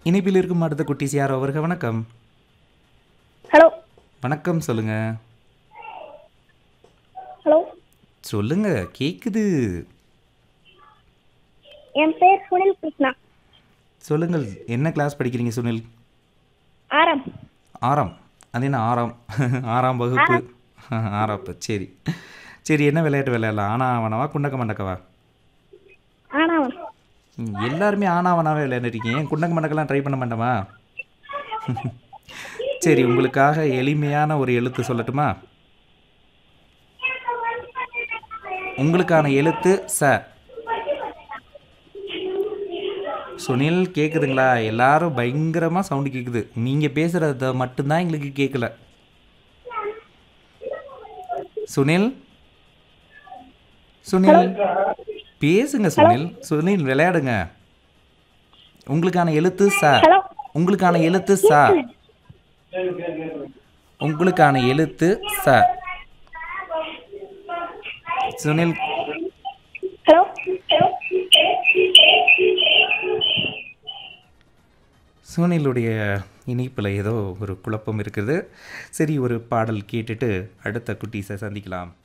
இணைப்பில் இருக்கும் அடுத்த குட்டீஸ் யாரோ அவருக வணக்கம் ஹலோ வணக்கம் சொல்லுங்க ஹலோ சொல்லுங்க கேக்குது என் பேர் சுனில் கிருஷ்ணா சொல்லுங்கள் என்ன கிளாஸ் படிக்கிறீங்க சுனில் ஆரம் ஆறாம் அது என்ன ஆறாம் ஆறாம் வகுப்பு ஆறாப்பு சரி சரி என்ன விளையாட்டு விளையாடலாம் ஆனா அவனவா குண்டக்க மண்டக்கவா ஆனாவன் ம், எல்லாருமே ஆனாவனாவே விளையாண்டுருக்கீங்க ஏன் குண்டக்க மண்டக்கெல்லாம் ட்ரை பண்ண மாட்டோமா சரி உங்களுக்காக எளிமையான ஒரு எழுத்து சொல்லட்டுமா உங்களுக்கான எழுத்து ச சுனில் கேக்குதுங்களா எல்லாரும் பயங்கரமா சவுண்டு கேக்குது நீங்க பேசுறத மட்டும்தான் எங்களுக்கு கேட்கல சுனில் சுனில் பேசுங்க சுனில் சுனில் விளையாடுங்க உங்களுக்கான எழுத்து ச ஹலோ உங்களுக்கான எழுத்து ச உங்களுக்கான எழுத்து ச சுனில் ஹலோ சுனிலுடைய இனிப்பில் ஏதோ ஒரு குழப்பம் இருக்குது சரி ஒரு பாடல் கேட்டுட்டு அடுத்த குட்டீஸை சந்திக்கலாம்